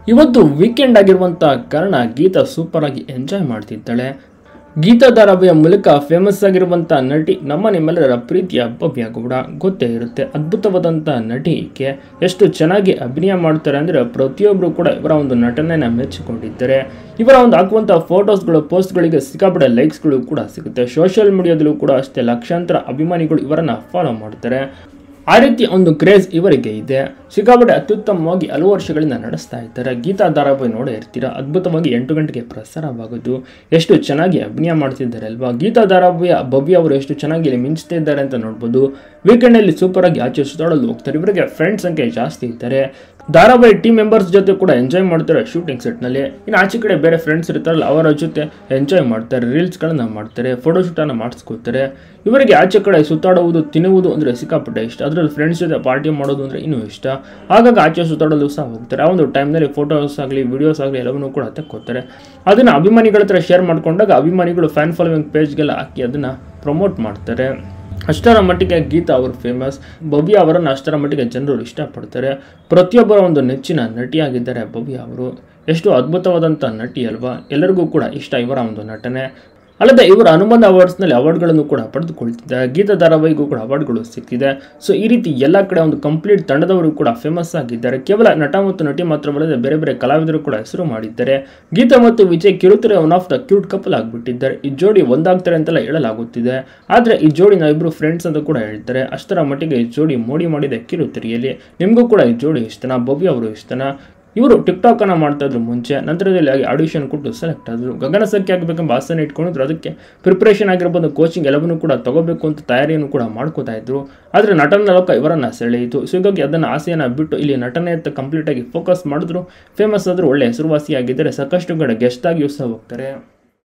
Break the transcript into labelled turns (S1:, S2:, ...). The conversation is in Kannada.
S1: ಇವತ್ತು ವೀಕೆಂಡ್ ಆಗಿರುವಂಥ ಕಾರಣ ಗೀತಾ ಸೂಪರ್ ಆಗಿ ಎಂಜಾಯ್ ಮಾಡ್ತಿದ್ದಾಳೆ ಗೀತಾ ಧಾರಾವಾಹಿಯ ಮೂಲಕ ಫೇಮಸ್ ಆಗಿರುವಂಥ ನಟಿ ನಮ್ಮ ನಿಮ್ಮೆಲ್ಲರ ಪ್ರೀತಿಯ ಭವ್ಯ ಗೌಡ ಗೊತ್ತೇ ಇರುತ್ತೆ ಅದ್ಭುತವಾದಂಥ ನಟಿ ಈಕೆ ಎಷ್ಟು ಚೆನ್ನಾಗಿ ಅಭಿನಯ ಮಾಡ್ತಾರೆ ಅಂದರೆ ಪ್ರತಿಯೊಬ್ಬರು ಕೂಡ ಇವರ ಒಂದು ನಟನೆಯನ್ನು ಮೆಚ್ಚಿಕೊಂಡಿದ್ದಾರೆ ಇವರ ಒಂದು ಹಾಕುವಂಥ ಫೋಟೋಸ್ಗಳು ಪೋಸ್ಟ್ಗಳಿಗೆ ಸಿಕ್ಕಾಪಟ್ಟೆ ಲೈಕ್ಸ್ಗಳು ಕೂಡ ಸಿಗುತ್ತೆ ಸೋಷಿಯಲ್ ಮೀಡಿಯಾದಲ್ಲೂ ಕೂಡ ಅಷ್ಟೇ ಲಕ್ಷಾಂತರ ಅಭಿಮಾನಿಗಳು ಇವರನ್ನು ಫಾಲೋ ಮಾಡ್ತಾರೆ ಆ ರೀತಿ ಒಂದು ಕ್ರೇಜ್ ಇವರಿಗೆ ಇದೆ ಸಿಕ್ಕಾಪಟ್ಟೆ ಅತ್ಯುತ್ತಮವಾಗಿ ಹಲವು ವರ್ಷಗಳಿಂದ ನಡೆಸ್ತಾ ಇದ್ದಾರೆ ಗೀತಾ ಧಾರಾವಾಹಿ ನೋಡೇ ಇರ್ತೀರಾ ಅದ್ಭುತವಾಗಿ ಎಂಟು ಗಂಟೆಗೆ ಪ್ರಸಾರವಾಗೋದು ಎಷ್ಟು ಚೆನ್ನಾಗಿ ಅಭಿನಯ ಮಾಡ್ತಿದ್ದಾರೆ ಅಲ್ವಾ ಗೀತಾ ಧಾರಾವಾಹಿಯ ಭವ್ಯ ಅವರು ಎಷ್ಟು ಚೆನ್ನಾಗಿ ಇಲ್ಲಿ ಮಿಂಚ್ತಾ ಇದ್ದಾರೆ ಅಂತ ನೋಡ್ಬೋದು ವೀಕೆಂಡಲ್ಲಿ ಸೂಪರ್ ಆಗಿ ಆಚೆ ಸುತ್ತಾಡಲು ಹೋಗ್ತಾರೆ ಇವರಿಗೆ ಫ್ರೆಂಡ್ಸ್ ಸಂಖ್ಯೆ ಜಾಸ್ತಿ ಇದ್ದಾರೆ ಧಾರಾವಾಹಿ ಟೀಮ್ ಮೆಂಬರ್ಸ್ ಜೊತೆ ಕೂಡ ಎಂಜಾಯ್ ಮಾಡ್ತಾರೆ ಶೂಟಿಂಗ್ ಸೆಟ್ನಲ್ಲಿ ಇನ್ನು ಆಚೆ ಕಡೆ ಬೇರೆ ಫ್ರೆಂಡ್ಸ್ ಇರ್ತಾರಲ್ಲ ಅವರ ಜೊತೆ ಎಂಜಾಯ್ ಮಾಡ್ತಾರೆ ರೀಲ್ಸ್ಗಳನ್ನು ಮಾಡ್ತಾರೆ ಫೋಟೋಶೂಟನ್ನು ಮಾಡಿಸ್ಕೋತಾರೆ ಇವರಿಗೆ ಆಚೆ ಕಡೆ ಸುತ್ತಾಡುವುದು ತಿನ್ನುವುದು ಅಂದರೆ ಸಿಕ್ಕಾಪಟ್ಟೆ ಇಷ್ಟ ಅದರಲ್ಲಿ ಫ್ರೆಂಡ್ಸ್ ಜೊತೆ ಪಾರ್ಟಿ ಮಾಡೋದು ಅಂದರೆ ಇನ್ನೂ ಇಷ್ಟ ಆಗಾಗ ಆಚೆ ಸುತ್ತಾಡಲು ಸಹ ಹೋಗ್ತಾರೆ ಆ ಒಂದು ಟೈಮ್ನಲ್ಲಿ ಫೋಟೋಸ್ ಆಗಲಿ ವಿಡಿಯೋಸ್ ಆಗಲಿ ಎಲ್ಲವನ್ನೂ ಕೂಡ ತೆಕ್ಕೋತಾರೆ ಅದನ್ನು ಅಭಿಮಾನಿಗಳ ಹತ್ರ ಶೇರ್ ಮಾಡ್ಕೊಂಡಾಗ ಅಭಿಮಾನಿಗಳು ಫ್ಯಾನ್ ಫಾಲೋವಿಂಗ್ ಪೇಜ್ಗೆಲ್ಲ ಹಾಕಿ ಅದನ್ನು ಪ್ರಮೋಟ್ ಮಾಡ್ತಾರೆ ಅಷ್ಟರ ಮಟ್ಟಿಗೆ ಗೀತಾ ಅವರು ಫೇಮಸ್ ಭವ್ಯ ಅವರನ್ನು ಅಷ್ಟರ ಮಟ್ಟಿಗೆ ಜನರು ಇಷ್ಟಪಡ್ತಾರೆ ಪ್ರತಿಯೊಬ್ಬರ ಒಂದು ನೆಚ್ಚಿನ ನಟಿಯಾಗಿದ್ದಾರೆ ಭವ್ಯ ಅವರು ಎಷ್ಟು ಅದ್ಭುತವಾದಂಥ ನಟಿ ಅಲ್ವಾ ಎಲ್ಲರಿಗೂ ಕೂಡ ಇಷ್ಟ ಇವರ ಒಂದು ನಟನೆ ಅಲ್ಲದೆ ಇವರ ಅನುಬಂಧ ಅವಾರ್ಡ್ಸ್ನಲ್ಲಿ ಅವಾರ್ಡ್ಗಳನ್ನು ಕೂಡ ಪಡೆದುಕೊಳ್ತಿದ್ದಾರೆ ಗೀತಾ ಧಾರಾವಾಹಿಗೂ ಕೂಡ ಅವಾರ್ಡ್ಗಳು ಸಿಕ್ಕಿದೆ ಸೊ ಈ ರೀತಿ ಎಲ್ಲ ಕಡೆ ಒಂದು ಕಂಪ್ಲೀಟ್ ತಂಡದವರು ಕೂಡ ಫೇಮಸ್ ಆಗಿದ್ದಾರೆ ಕೇವಲ ನಟ ಮತ್ತು ನಟಿ ಮಾತ್ರವಲ್ಲದೆ ಬೇರೆ ಬೇರೆ ಕಲಾವಿದರು ಕೂಡ ಹೆಸರು ಮಾಡಿದ್ದಾರೆ ಗೀತಾ ಮತ್ತು ವಿಜಯ್ ಕಿರುತೆರೆ one of the cute couple ಆಗಿಬಿಟ್ಟಿದ್ದಾರೆ ಈ ಜೋಡಿ ಒಂದಾಗ್ತಾರೆ ಅಂತೆಲ್ಲ ಹೇಳಲಾಗುತ್ತಿದೆ ಆದರೆ ಈ ಜೋಡಿ ನಾವಿಬ್ರು ಫ್ರೆಂಡ್ಸ್ ಅಂತ ಕೂಡ ಹೇಳ್ತಾರೆ ಅಷ್ಟರ ಮಟ್ಟಿಗೆ ಈ ಜೋಡಿ ಮೋಡಿ ಮಾಡಿದೆ ಕಿರುತೆರೆಯಲ್ಲಿ ನಿಮಗೂ ಕೂಡ ಈ ಜೋಡಿ ಇಷ್ಟನಾ ಭವ್ಯ ಅವರು ಇಷ್ಟನಾ ಇವರು ಟಿಕ್ಟಾಕ್ ಅನ್ನ ಮಾಡ್ತಾ ಇದ್ರು ಮುಂಚೆ ನಂತರದಲ್ಲಿ ಆಗಿ ಆಡಿಷನ್ ಕೊಟ್ಟು ಸೆಲೆಕ್ಟ್ ಆದರು ಗಗನ ಸಂಖ್ಯೆ ಆಗಬೇಕೆಂಬ ಆಸೆನ ಇಟ್ಕೊಂಡಿದ್ರು ಅದಕ್ಕೆ ಪ್ರಿಪ್ರೇಷನ್ ಆಗಿರ್ಬೋದು ಕೋಚಿಂಗ್ ಎಲ್ಲವನ್ನೂ ಕೂಡ ತಗೋಬೇಕು ಅಂತ ತಯಾರಿಯನ್ನು ಕೂಡ ಮಾಡ್ಕೋತಾ ಇದ್ರು ಆದರೆ ನಟನ ಲೋಕ ಇವರನ್ನ ಸೆಳೆಯಿತು ಸೊ ಹೀಗಾಗಿ ಅದನ್ನು ಆಸೆಯನ್ನು ಬಿಟ್ಟು ಇಲ್ಲಿ ನಟನೆ ಅಂತ ಕಂಪ್ಲೀಟ್ ಆಗಿ ಫೋಕಸ್ ಮಾಡಿದ್ರು ಫೇಮಸ್ ಆದರೂ ಒಳ್ಳೆ ಹೆಸರುವಾಸಿಯಾಗಿದ್ದರೆ ಸಾಕಷ್ಟು ಕಡೆ ಗೆಸ್ಟ್ ಆಗಿಯೂ ಸಹ ಹೋಗ್ತಾರೆ